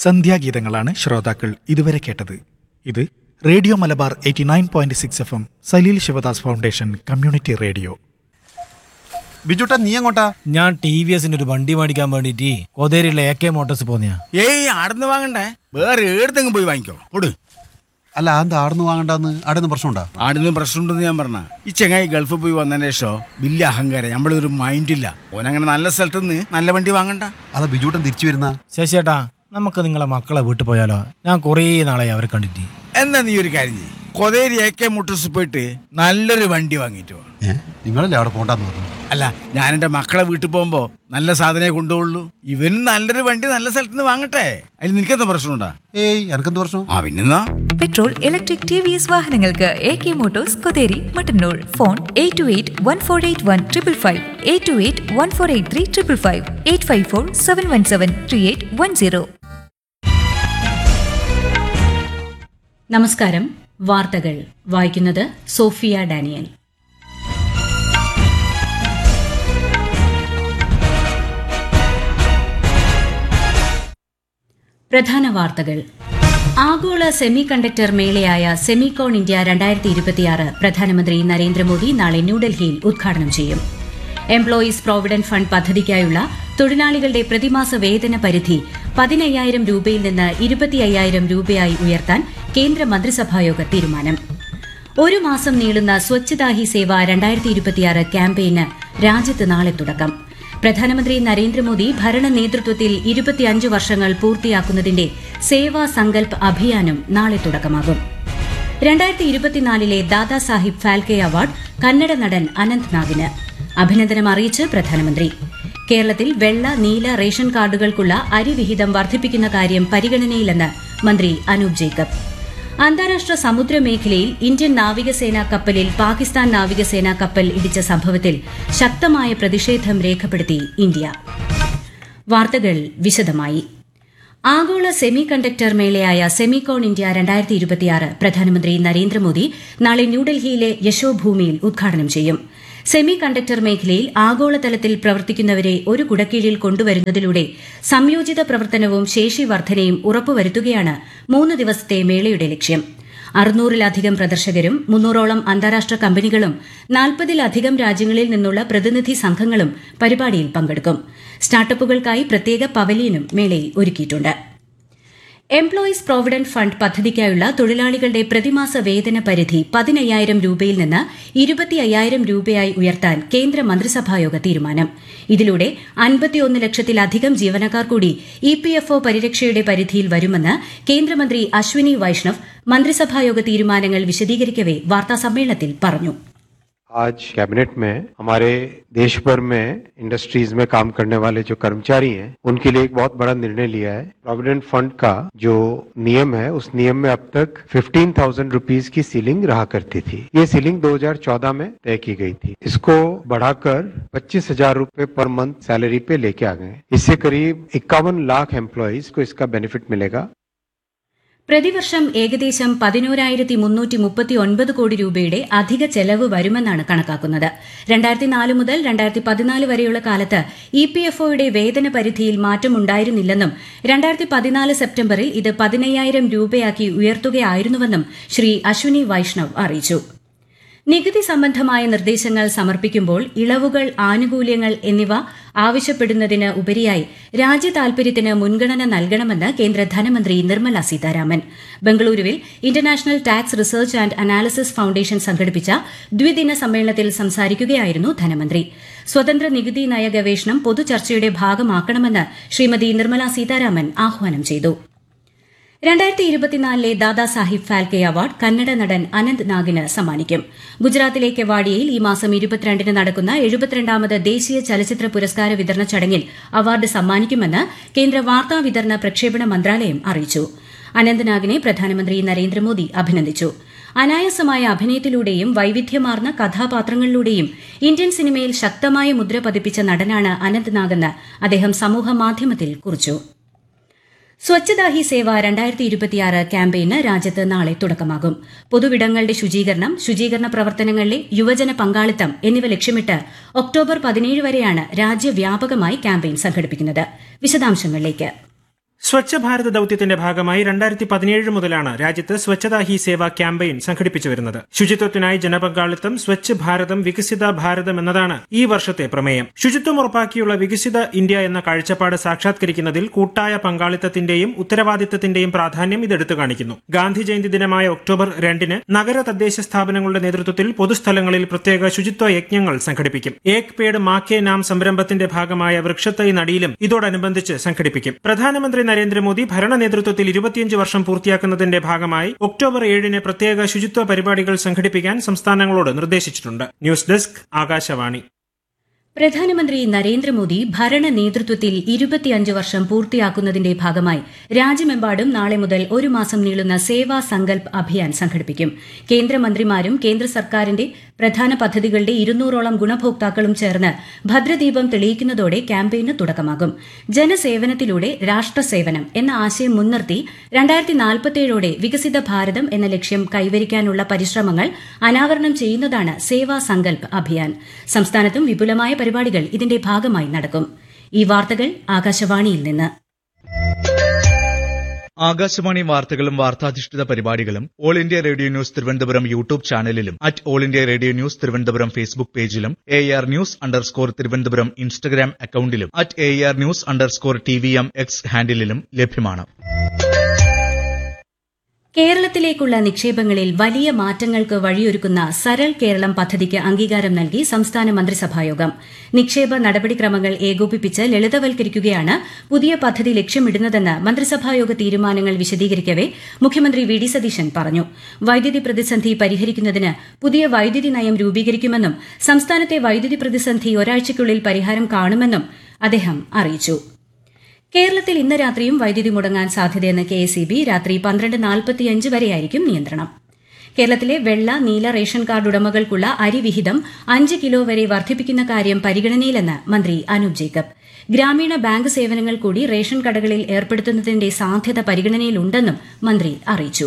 സന്ധ്യാഗീതങ്ങളാണ് ശ്രോതാക്കൾ ഇതുവരെ കേട്ടത് ഇത് radio Malabar eighty nine point six F M Saleel Shivadas foundation community radio ബിജുട്ടാ നീ എങ്ങോട്ടാ ഞാൻ ടി വി എസിന്റെ ഒരു വണ്ടി മേടിക്കാൻ വേണ്ടിട്ട് കൊതേരിയിലെ എ കെ മോട്ടോഴ്സ് പോന്നെയാ ഏയ് ആടുന്ന് വാങ്ങണ്ടേ വേറെ ഏടത്തെങ്കിലും പോയി വാങ്ങിക്കോ പൊട് അല്ല എന്താ ആടുന്ന് വാങ്ങണ്ടെന്ന് ആടുന്ന് പ്രശ്നമുണ്ടാ ആടുന്ന് പ്രശ്നമുണ്ടെന്ന് ഞാൻ പറഞ്ഞ ഈ ചെങ്ങായി ഗൾഫിൽ പോയി വന്നതിന് ശേഷം വലിയ അഹങ്കാരം നമ്മളൊരു മൈൻഡില്ല ഓനങ്ങനെ നല്ല സ്ഥലത്ത് നിന്ന് നല്ല വണ്ടി വാങ്ങണ്ട അതാ ബിജുട്ടൻ തിരിച്ചു വരുന്ന ശശിയേട്ടാ നമുക്ക് നിങ്ങളെ മക്കളെ വീട്ടിൽ പോയാലോ ഞാൻ കുറേ നാളായി അവരെ കണ്ടിട്ട് എന്നാ നീ ഒരു കാര്യം ചെയ്യ് കൊതേരി എ കെ മുട്ടൂസ് പോയിട്ട് നല്ലൊരു വണ്ടി വാങ്ങിയിട്ട് വാ ഏ നിങ്ങളല്ലേ അവിടെ പോണ്ടെന്ന് പറഞ്ഞു അല്ല ഞാൻ എൻ്റെ മക്കളെ വീട്ടിൽ പോകുമ്പോൾ നല്ല സാധനമേ കൊണ്ടുപോകുള്ളൂ ഇവനും നല്ലൊരു വണ്ടി നല്ല സ്ഥലത്ത് നിന്ന് വാങ്ങട്ടെ അതിൽ നിനക്കെന്താ പ്രശ്നമുണ്ടാ ഏയ് എനക്കെന്ത് പ്രശ്നം ആ പിന്നെന്നാ petrol electric T V S വാഹനങ്ങൾക്ക് A K Motors Kotheri Mattannur phone eight two eight one four eight one triple five eight two eight one four eight three triple five eight five four seven one seven three eight one zero നമസ്കാരം വാർത്തകൾ വായിക്കുന്നത് Sophia Daniel പ്രധാന വാർത്തകൾ ആഗോള semi conductor മേളയായ Semicon India രണ്ടായിരത്തി ഇരുപത്തിയാറ് പ്രധാനമന്ത്രി നരേന്ദ്രമോദി നാളെ ന്യൂഡൽഹിയിൽ ഉദ്ഘാടനം ചെയ്യും എംപ്ലോയീസ് പ്രോവിഡന്റ് ഫണ്ട് പദ്ധതിക്കായുള്ള തൊഴിലാളികളുടെ പ്രതിമാസ വേതന പരിധി പതിനയ്യായിരം രൂപയിൽ നിന്ന് ഇരുപത്തി അയ്യായിരം രൂപയായി ഉയർത്താൻ കേന്ദ്ര മന്ത്രിസഭായോഗ തീരുമാനം ഒരു മാസം നീളുന്ന സ്വച്ഛതാ ഹി സേവ രണ്ടായിരത്തി ഇരുപത്തിയാറ് ക്യാമ്പയിന് രാജ്യത്ത് നാളെ തുടക്കം പ്രധാനമന്ത്രി നരേന്ദ്രമോദി ഭരണ നേതൃത്വത്തിൽ ഇരുപത്തിയഞ്ച് വർഷങ്ങൾ പൂർത്തിയാക്കുന്നതിന്റെ സേവാ സങ്കൽപ് അഭിയാനും നാളെ തുടക്കമാകും രണ്ടായിരത്തി ഇരുപത്തിനാലിലെ ദാദാ സാഹിബ് ഫാൽക്കെ അവാർഡ് കന്നഡ നടൻ അനന്ത് നാഗിന് അഭിനന്ദനം അറിയിച്ച് പ്രധാനമന്ത്രി കേരളത്തിൽ വെള്ള നീല റേഷൻ കാർഡുകൾക്കുള്ള അരിവിഹിതം വർദ്ധിപ്പിക്കുന്ന കാര്യം പരിഗണനയിലെന്ന് മന്ത്രി അനൂപ് ജേക്കബ് അന്താരാഷ്ട്ര സമുദ്ര മേഖലയിൽ ഇന്ത്യൻ നാവികസേനാ കപ്പലിൽ പാകിസ്ഥാൻ നാവികസേനാ കപ്പൽ ഇടിച്ച സംഭവത്തിൽ ശക്തമായ പ്രതിഷേധം രേഖപ്പെടുത്തി ഇന്ത്യ വാർത്തകൾ വിശദമായി ആഗോള സെമി കണ്ടക്ടർ മേളയായ സെമികോൺ ഇന്ത്യ രണ്ടായിരത്തി ഇരുപത്തിയാറ് പ്രധാനമന്ത്രി നരേന്ദ്രമോദി നാളെ ന്യൂഡൽഹിയിലെ യശോഭൂമിയിൽ ഉദ്ഘാടനം ചെയ്യും സെമി കണ്ടക്ടർ മേഖലയിൽ ആഗോളതലത്തിൽ പ്രവർത്തിക്കുന്നവരെ ഒരു കുടക്കീഴിൽ കൊണ്ടുവരുന്നതിലൂടെ സംയോജിത പ്രവർത്തനവും ശേഷി വർധനയും ഉറപ്പുവരുത്തുകയാണ് മൂന്ന് ദിവസത്തെ മേളയുടെ ലക്ഷ്യം അറുന്നൂറിലധികം പ്രദർശകരും മുന്നൂറോളം അന്താരാഷ്ട്ര കമ്പനികളും നാൽപ്പതിലധികം രാജ്യങ്ങളിൽ നിന്നുള്ള പ്രതിനിധി സംഘങ്ങളും പരിപാടിയിൽ പങ്കെടുക്കും സ്റ്റാർട്ടപ്പുകൾക്കായി പ്രത്യേക പവലിയനും മേളയിൽ ഒരുക്കിയിട്ടുണ്ട് എംപ്ലോയീസ് പ്രോവിഡന്റ് ഫണ്ട് പദ്ധതിക്കായുള്ള തൊഴിലാളികളുടെ പ്രതിമാസ വേതന പരിധി പതിനയ്യായിരം രൂപയിൽ നിന്ന് ഇരുപത്തി അയ്യായിരം രൂപയായി ഉയർത്താൻ കേന്ദ്ര മന്ത്രിസഭായോഗ തീരുമാനം ഇതിലൂടെ അൻപത്തിയൊന്ന് ലക്ഷത്തിലധികം ജീവനക്കാർ കൂടി ഇ പി എഫ് ഒ പരിരക്ഷയുടെ പരിധിയിൽ വരുമെന്ന് കേന്ദ്രമന്ത്രി അശ്വിനി വൈഷ്ണവ് മന്ത്രിസഭായോഗ തീരുമാനങ്ങൾ വിശദീകരിക്കവെ വാർത്താസമ്മേളനത്തിൽ പറഞ്ഞു आज कैबिनेट में हमारे देश भर में इंडस्ट्रीज में काम करने वाले जो कर्मचारी हैं उनके लिए एक बहुत बड़ा निर्णय लिया है प्रोविडेंट फंड का जो नियम है उस नियम में अब तक फिफ्टीन थाउजेंड रुपीज की सीलिंग रहा करती थी ये सीलिंग 2014 में तय की गई थी इसको बढ़ाकर पच्चीस हजार रूपए पर मंथ सैलरी पे लेके आ गए इससे करीब इक्यावन लाख एम्प्लॉयज को इसका बेनिफिट मिलेगा പ്രതിവർഷം ഏകദേശം പതിനോരായിരത്തി മുന്നൂറ്റി മുപ്പത്തി ഒൻപത് കോടി രൂപയുടെ അധിക ചെലവ് വരുമെന്നാണ് കണക്കാക്കുന്നത് രണ്ടായിരത്തി നാല് മുതൽ രണ്ടായിരത്തി പതിനാല് വരെയുള്ള കാലത്ത് ഇ പി എഫ് ഒയുടെ വേതന പരിധിയിൽ മാറ്റമുണ്ടായിരുന്നില്ലെന്നും രണ്ടായിരത്തി പതിനാല് സെപ്റ്റംബറിൽ ഇത് പതിനയ്യായിരം രൂപയാക്കി ഉയർത്തുകയായിരുന്നുവെന്നും ശ്രീ അശ്വിനി വൈഷ്ണവ് അറിയിച്ചു നികുതി സംബന്ധമായ നിർദ്ദേശങ്ങൾ സമർപ്പിക്കുമ്പോൾ ഇളവുകൾ ആനുകൂല്യങ്ങൾ എന്നിവ ആവശ്യപ്പെടുന്നതിന് ഉപരിയായി രാജ്യ താൽപര്യത്തിന് മുൻഗണന നൽകണമെന്ന് കേന്ദ്ര ധനമന്ത്രി നിർമ്മല സീതാരാമൻ ബംഗളൂരുവിൽ international tax research and analysis foundation സംഘടിപ്പിച്ച ദ്വിദിന സമ്മേളനത്തിൽ സംസാരിക്കുകയായിരുന്നു ധനമന്ത്രി സ്വതന്ത്ര നികുതി നയ ഗവേഷണം പൊതുചർച്ചയുടെ ഭാഗമാക്കണമെന്ന് ശ്രീമതി നിർമ്മല സീതാരാമൻ ആഹ്വാനം ചെയ്തു രണ്ടായിരത്തി ഇരുപത്തിനാലിലെ ദാദാ സാഹിബ് ഫാൽക്കെ അവാർഡ് കന്നഡ നടൻ അനന്ത് നാഗിന് സമ്മാനിക്കും ഗുജറാത്തിലെ കെവാഡിയയിൽ ഈ മാസം ഇരുപത്തിരണ്ടിന് നടക്കുന്ന എഴുപത്തിരണ്ടാമത് ദേശീയ ചലച്ചിത്ര പുരസ്കാര വിതരണ ചടങ്ങിൽ അവാർഡ് സമ്മാനിക്കുമെന്ന് കേന്ദ്ര വാർത്താ വിതരണ പ്രക്ഷേപണ മന്ത്രാലയം അറിയിച്ചു അനന്ത്നാഗിനെ പ്രധാനമന്ത്രി നരേന്ദ്രമോദി അഭിനന്ദിച്ചു അനായാസമായ അഭിനയത്തിലൂടെയും വൈവിധ്യമാർന്ന കഥാപാത്രങ്ങളിലൂടെയും ഇന്ത്യൻ സിനിമയിൽ ശക്തമായ മുദ്ര പതിപ്പിച്ച നടനാണ് അനന്ത്നാഗെന്ന് അദ്ദേഹം സമൂഹമാധ്യമത്തിൽ കുറിച്ചു സ്വച്ഛതാ ഹി സേവ രണ്ടായിരത്തി ഇരുപത്തിയാറ് ക്യാമ്പയിന് രാജ്യത്ത് നാളെ തുടക്കമാകും പൊതുവിടങ്ങളുടെ ശുചീകരണം ശുചീകരണ പ്രവർത്തനങ്ങളിലെ യുവജന പങ്കാളിത്തം എന്നിവ ലക്ഷ്യമിട്ട് ഒക്ടോബർ പതിനേഴ് വരെയാണ് രാജ്യവ്യാപകമായി ക്യാമ്പയിൻ സംഘടിപ്പിക്കുന്നത് വിശദാംശങ്ങളിലേക്ക് സ്വച്ഛ ഭാരത് ദൌത്യത്തിന്റെ ഭാഗമായി രണ്ടായിരത്തി പതിനേഴ് മുതലാണ് രാജ്യത്ത് സ്വച്ഛതാ ഹി സേവ ക്യാമ്പയിൻ സംഘടിപ്പിച്ചു വരുന്നത് ശുചിത്വത്തിനായി ജനപങ്കാളിത്തം സ്വച്ഛ് ഭാരതം വികസിത ഭാരതം എന്നതാണ് ഈ വർഷത്തെ പ്രമേയം ശുചിത്വം ഉറപ്പാക്കിയുള്ള വികസിത ഇന്ത്യ എന്ന കാഴ്ചപ്പാട് സാക്ഷാത്കരിക്കുന്നതിൽ കൂട്ടായ പങ്കാളിത്തത്തിന്റെയും ഉത്തരവാദിത്തത്തിന്റെയും പ്രാധാന്യം ഇതെടുത്തു കാണിക്കുന്നു ഗാന്ധി ജയന്തി ദിനമായ ഒക്ടോബർ രണ്ടിന് നഗര തദ്ദേശ സ്ഥാപനങ്ങളുടെ നേതൃത്വത്തിൽ പൊതുസ്ഥലങ്ങളിൽ പ്രത്യേക ശുചിത്വ യജ്ഞങ്ങൾ സംഘടിപ്പിക്കും ഏക് പേഡ് മാക്കേ നാം സംരംഭത്തിന്റെ ഭാഗമായ വൃക്ഷത്തൈ നടിയിലും ഇതോടനുബന്ധിച്ച് സംഘടിപ്പിക്കും പ്രധാനമന്ത്രി നരേന്ദ്രമോദി ഭരണ നേതൃത്വത്തിൽ ഇരുപത്തിയഞ്ച് വർഷം പൂർത്തിയാക്കുന്നതിന്റെ ഭാഗമായി ഒക്ടോബർ ഏഴിന് പ്രത്യേക ശുചിത്വ പരിപാടികൾ സംഘടിപ്പിക്കാൻ സംസ്ഥാനങ്ങളോട് നിർദ്ദേശിച്ചിട്ടുണ്ട് ന്യൂസ് ഡെസ്ക് ആകാശവാണി പ്രധാനമന്ത്രി നരേന്ദ്രമോദി ഭരണ നേതൃത്വത്തിൽ ഇരുപത്തിയഞ്ച് വർഷം പൂർത്തിയാക്കുന്നതിന്റെ ഭാഗമായി രാജ്യമെമ്പാടും നാളെ മുതൽ ഒരു മാസം നീളുന്ന സേവാ സങ്കൽപ് അഭിയാൻ സംഘടിപ്പിക്കും കേന്ദ്രമന്ത്രിമാരും കേന്ദ്ര സർക്കാരിന്റെ പ്രധാന പദ്ധതികളുടെ ഇരുന്നൂറോളം ഗുണഭോക്താക്കളും ചേർന്ന് ഭദ്രദീപം തെളിയിക്കുന്നതോടെ ക്യാമ്പയിന് തുടക്കമാകും ജനസേവനത്തിലൂടെ രാഷ്ട്രസേവനം എന്ന ആശയം മുൻനിർത്തി രണ്ടായിരത്തി നാൽപ്പത്തിയേഴോടെ വികസിത ഭാരതം എന്ന ലക്ഷ്യം കൈവരിക്കാനുള്ള പരിശ്രമങ്ങൾ അനാവരണം ചെയ്യുന്നതാണ് സേവാ സങ്കൽപ് അഭിയാൻ സംസ്ഥാനത്തും വിപുലമായ പരിപാടികൾ ഇതിന്റെ ഭാഗമായി നടക്കും ഈ വാർത്തകൾ ആകാശവാണിയിൽ നിന്ന് ആകാശവാണി വാർത്തകളും വാർത്താധിഷ്ഠിത പരിപാടികളും All India Radio news Thiruvananthapuram YouTube ചാനലിലും at All India Radio news Thiruvananthapuram Facebook പേജിലും A R news underscore Thiruvananthapuram Instagram അക്കൌണ്ടിലും at A R news underscore T V M X ഹാൻഡിലും ലഭ്യമാണ് കേരളത്തിലേക്കുള്ള നിക്ഷേപങ്ങളിൽ വലിയ മാറ്റങ്ങൾക്ക് വഴിയൊരുക്കുന്ന സരൾ കേരളം പദ്ധതിക്ക് അംഗീകാരം നൽകി സംസ്ഥാന മന്ത്രിസഭായോഗം നിക്ഷേപ നടപടിക്രമങ്ങൾ ഏകോപിപ്പിച്ച് ലളിതവൽക്കരിക്കുകയാണ് പുതിയ പദ്ധതി ലക്ഷ്യമിടുന്നതെന്ന് മന്ത്രിസഭായോഗ തീരുമാനങ്ങൾ വിശദീകരിക്കവെ മുഖ്യമന്ത്രി വി ഡി സതീശൻ പറഞ്ഞു വൈദ്യുതി പ്രതിസന്ധി പരിഹരിക്കുന്നതിന് പുതിയ വൈദ്യുതി നയം രൂപീകരിക്കുമെന്നും സംസ്ഥാനത്തെ വൈദ്യുതി പ്രതിസന്ധി ഒരാഴ്ചയ്ക്കുള്ളിൽ പരിഹാരം കാണുമെന്നും അദ്ദേഹം അറിയിച്ചു കേരളത്തിൽ ഇന്ന് രാത്രിയും വൈദ്യുതി മുടങ്ങാൻ സാധ്യതയെന്ന് കെ എസ് ബി രാത്രി പന്ത്രണ്ട് നാൽപ്പത്തിയഞ്ച് വരെയായിരിക്കും നിയന്ത്രണം കേരളത്തിലെ വെള്ള നീല റേഷൻ കാർഡ് ഉടമകൾക്കുള്ള അരിവിഹിതം അഞ്ച് കിലോ വരെ വർദ്ധിപ്പിക്കുന്ന കാര്യം പരിഗണനയിലെന്ന് മന്ത്രി അനൂപ് ജേക്കബ് ഗ്രാമീണ ബാങ്ക് സേവനങ്ങൾ കൂടി റേഷൻ കടകളിൽ ഏർപ്പെടുത്തുന്നതിന്റെ സാധ്യത പരിഗണനയിലുണ്ടെന്നും മന്ത്രി അറിയിച്ചു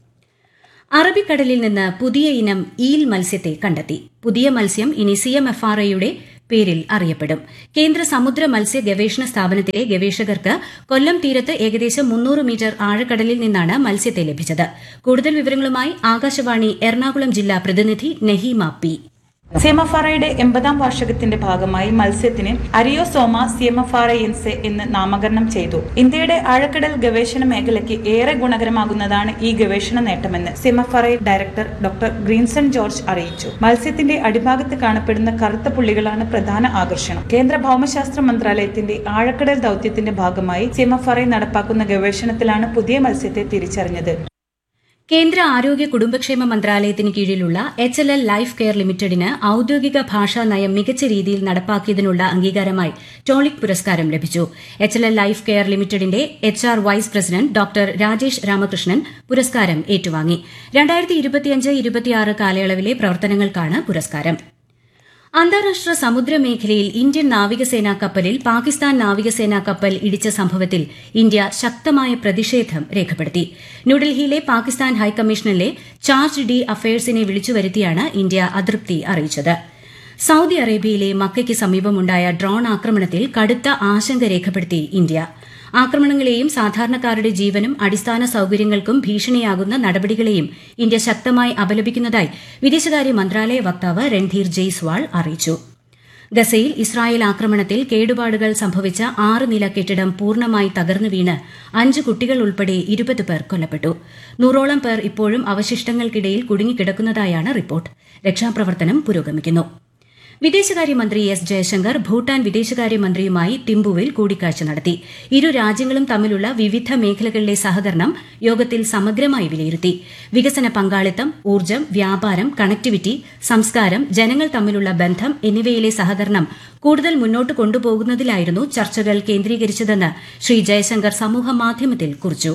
അറബിക്കടലിൽ നിന്ന് പുതിയ ഇനം ഈൽ മത്സ്യത്തെ കണ്ടെത്തി പുതിയ മത്സ്യം ഇനി സി എം എഫ് ആർ ഐയുടെ പേരിൽ അറിയപ്പെടും കേന്ദ്ര സമുദ്ര മത്സ്യ ഗവേഷണ സ്ഥാപനത്തിലെ ഗവേഷകർക്ക് കൊല്ലം തീരത്ത് ഏകദേശം മുന്നൂറ് മീറ്റർ ആഴക്കടലിൽ നിന്നാണ് മത്സ്യത്തെ ലഭിച്ചത് കൂടുതൽ വിവരങ്ങളുമായി ആകാശവാണി എറണാകുളം ജില്ലാ പ്രതിനിധി നെഹീമ പി സിഎംഎഫ്ആർഐയുടെ എൺപതാം വാർഷികത്തിന്റെ ഭാഗമായി മത്സ്യത്തിന് അരിയോസോമ സിഎംഎഫ്ആർഐഎൻസെ എന്ന് നാമകരണം ചെയ്തു ഇന്ത്യയുടെ ആഴക്കടൽ ഗവേഷണ മേഖലയ്ക്ക് ഏറെ ഗുണകരമാകുന്നതാണ് ഈ ഗവേഷണ നേട്ടമെന്ന് CMFRI director doctor Grinson George അറിയിച്ചു മത്സ്യത്തിന്റെ അടിഭാഗത്ത് കാണപ്പെടുന്ന കറുത്ത പുള്ളികളാണ് പ്രധാന ആകർഷണം കേന്ദ്ര ഭൌമശാസ്ത്ര മന്ത്രാലയത്തിന്റെ ആഴക്കടൽ ദൌത്യത്തിന്റെ ഭാഗമായി സിഎംഎഫ്ആർഐ നടപ്പാക്കുന്ന ഗവേഷണത്തിലാണ് പുതിയ മത്സ്യത്തെ തിരിച്ചറിഞ്ഞത് കേന്ദ്ര ആരോഗ്യ കുടുംബക്ഷേമ മന്ത്രാലയത്തിന് കീഴിലുള്ള H L L life care ലിമിറ്റഡിന് ഔദ്യോഗിക ഭാഷാ നയം മികച്ച രീതിയിൽ നടപ്പാക്കിയതിനുള്ള അംഗീകാരമായി ടോളിക് പുരസ്കാരം ലഭിച്ചു H L L life care ലിമിറ്റഡിന്റെ H R vice president doctor Rajesh Ramakrishnan പുരസ്കാരം ഏറ്റുവാങ്ങി രണ്ടായിരത്തി ഇരുപത്തിയഞ്ച് ഇരുപത്തിയാറ് കാലയളവിലെ പ്രവർത്തനങ്ങൾക്കാണ് പുരസ്കാരം അന്താരാഷ്ട്ര സമുദ്ര മേഖലയിൽ ഇന്ത്യൻ നാവികസേനാ കപ്പലിൽ പാകിസ്ഥാൻ നാവികസേനാ കപ്പൽ ഇടിച്ച സംഭവത്തിൽ ഇന്ത്യ ശക്തമായ പ്രതിഷേധം രേഖപ്പെടുത്തി ന്യൂഡൽഹിയിലെ പാകിസ്ഥാൻ ഹൈക്കമ്മീഷനിലെ ചാർജ് ഡി അഫയേഴ്സിനെ വിളിച്ചുവരുത്തിയാണ് ഇന്ത്യ അതൃപ്തി അറിയിച്ചത് സൌദി അറേബ്യയിലെ മക്കയ്ക്ക് സമീപമുണ്ടായ ഡ്രോൺ ആക്രമണത്തിൽ കടുത്ത ആശങ്ക രേഖപ്പെടുത്തി ഇന്ത്യ ആക്രമണങ്ങളെയും സാധാരണക്കാരുടെ ജീവനും അടിസ്ഥാന സൌകര്യങ്ങൾക്കും ഭീഷണിയാകുന്ന നടപടികളെയും ഇന്ത്യ ശക്തമായി അപലപിക്കുന്നതായി വിദേശകാര്യ മന്ത്രാലയ വക്താവ് രൺധീർ ജയ്സ്വാൾ അറിയിച്ചു ഗസയിൽ ഇസ്രായേൽ ആക്രമണത്തിൽ കേടുപാടുകൾ സംഭവിച്ച ആറ് നില കെട്ടിടം പൂർണ്ണമായി തകർന്നു വീണ് അഞ്ച് കുട്ടികൾ ഉൾപ്പെടെ ഇരുപത് പേർ കൊല്ലപ്പെട്ടു നൂറോളം പേർ ഇപ്പോഴും അവശിഷ്ടങ്ങൾക്കിടയിൽ കുടുങ്ങിക്കിടക്കുന്നതായാണ് റിപ്പോർട്ട് രക്ഷാപ്രവർത്തനം പുരോഗമിക്കുന്നു വിദേശകാര്യമന്ത്രി എസ് ജയശങ്കർ ഭൂട്ടാൻ വിദേശകാര്യമന്ത്രിയുമായി തിമ്പുവിൽ കൂടിക്കാഴ്ച നടത്തി ഇരു രാജ്യങ്ങളും തമ്മിലുള്ള വിവിധ മേഖലകളിലെ സഹകരണം യോഗത്തിൽ സമഗ്രമായി വിലയിരുത്തി വികസന പങ്കാളിത്തം ഊർജ്ജം വ്യാപാരം കണക്ടിവിറ്റി സംസ്കാരം ജനങ്ങൾ തമ്മിലുള്ള ബന്ധം എന്നിവയിലെ സഹകരണം കൂടുതൽ മുന്നോട്ട് കൊണ്ടുപോകുന്നതിലായിരുന്നു ചർച്ചകൾ കേന്ദ്രീകരിച്ചതെന്ന് ശ്രീ ജയശങ്കർ സമൂഹമാധ്യമത്തിൽ കുറിച്ചു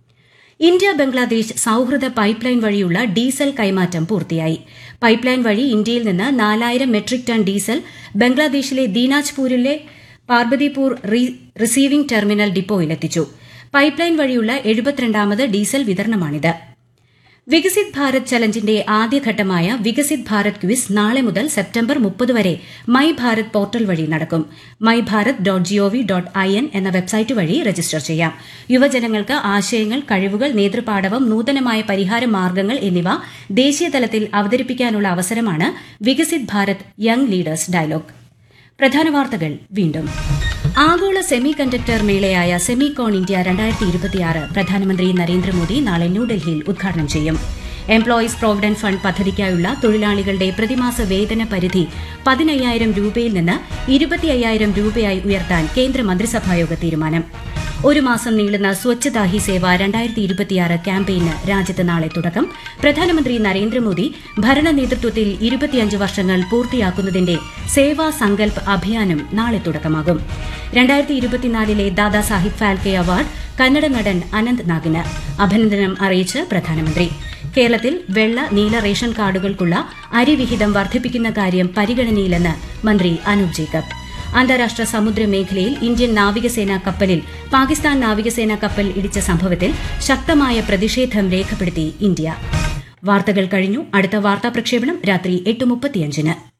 ഇന്ത്യ ബംഗ്ലാദേശ് സൌഹൃദ പൈപ്പ് ലൈൻ വഴിയുള്ള ഡീസൽ കൈമാറ്റം പൂർത്തിയായി പൈപ്പ് ലൈൻ വഴി ഇന്ത്യയിൽ നിന്ന് നാലായിരം മെട്രിക് ടൺ ഡീസൽ ബംഗ്ലാദേശിലെ ദീനാജ്പൂരിലെ പാർബതിപൂർ റിസീവിംഗ് ടെർമിനൽ ഡിപ്പോയിലെത്തിച്ചു പൈപ്പ് ലൈൻ വഴിയുള്ള എഴുപത്തിരണ്ടാമത് ഡീസൽ വിതരണമാണിത് വികസിത് ഭാരത് ചലഞ്ചിന്റെ ആദ്യഘട്ടമായ വികസിത് ഭാരത് ക്വിസ് നാളെ മുതൽ സെപ്റ്റംബർ മുപ്പത് വരെ മൈ ഭാരത് പോർട്ടൽ വഴി നടക്കും my Bharat dot G O V dot I N എന്ന വെബ്സൈറ്റ് വഴി രജിസ്റ്റർ ചെയ്യാം യുവജനങ്ങൾക്ക് ആശയങ്ങൾ കഴിവുകൾ നേതൃപാടവം നൂതനമായ പരിഹാര മാർഗ്ഗങ്ങൾ എന്നിവ ദേശീയതലത്തിൽ അവതരിപ്പിക്കാനുള്ള അവസരമാണ് Viksit Bharat young leaders dialogue പ്രധാന വാർത്തകൾ വീണ്ടും ആഗോള സെമി കണ്ടക്ടർ മേളയായ സെമികോൺ ഇന്ത്യ രണ്ടായിരത്തി ഇരുപത്തിയാറ് പ്രധാനമന്ത്രി നരേന്ദ്രമോദി നാളെ ന്യൂഡൽഹിയിൽ ഉദ്ഘാടനം ചെയ്യും എംപ്ലോയീസ് പ്രോവിഡന്റ് ഫണ്ട് പദ്ധതിക്കായുള്ള തൊഴിലാളികളുടെ പ്രതിമാസ വേതന പരിധി പതിനയ്യായിരം രൂപയിൽ നിന്ന് ഇരുപത്തി അയ്യായിരം രൂപയായി ഉയർത്താൻ കേന്ദ്ര മന്ത്രിസഭായോഗ തീരുമാനം ഒരു മാസം നീളുന്ന സ്വച്ഛതാ ഹി സേവ രണ്ടായിരത്തി ഇരുപത്തിയാറ് ക്യാമ്പയിന് രാജ്യത്ത് നാളെ തുടക്കം പ്രധാനമന്ത്രി നരേന്ദ്രമോദി ഭരണ നേതൃത്വത്തിൽ ഇരുപത്തിയഞ്ച് വർഷങ്ങൾ പൂർത്തിയാക്കുന്നതിന്റെ സേവാ സങ്കൽപ് അഭിയാനും നാളെ തുടക്കമാകും രണ്ടായിരത്തി ഇരുപത്തിനാലിലെ ദാദാസാഹിബ് ഫാൽക്കെ അവാർഡ് കന്നഡ നടൻ അനന്ത് നാഗിന് അഭിനന്ദനം അറിയിച്ച് പ്രധാനമന്ത്രി കേരളത്തിൽ വെള്ള നീല റേഷൻ കാർഡുകൾക്കുള്ള അരിവിഹിതം വർദ്ധിപ്പിക്കുന്ന കാര്യം പരിഗണനയിലെന്ന് മന്ത്രി അനൂപ് ജേക്കബ് അന്താരാഷ്ട്ര സമുദ്ര മേഖലയിൽ ഇന്ത്യൻ നാവികസേനാ കപ്പലിൽ പാകിസ്ഥാൻ നാവികസേനാ കപ്പൽ ഇടിച്ച സംഭവത്തിൽ ശക്തമായ പ്രതിഷേധം രേഖപ്പെടുത്തി ഇന്ത്യ വാർത്തകൾ കഴിഞ്ഞു അടുത്ത വാർത്താ പ്രക്ഷേപണം രാത്രി എട്ട് മുപ്പത്തിയഞ്ചിന്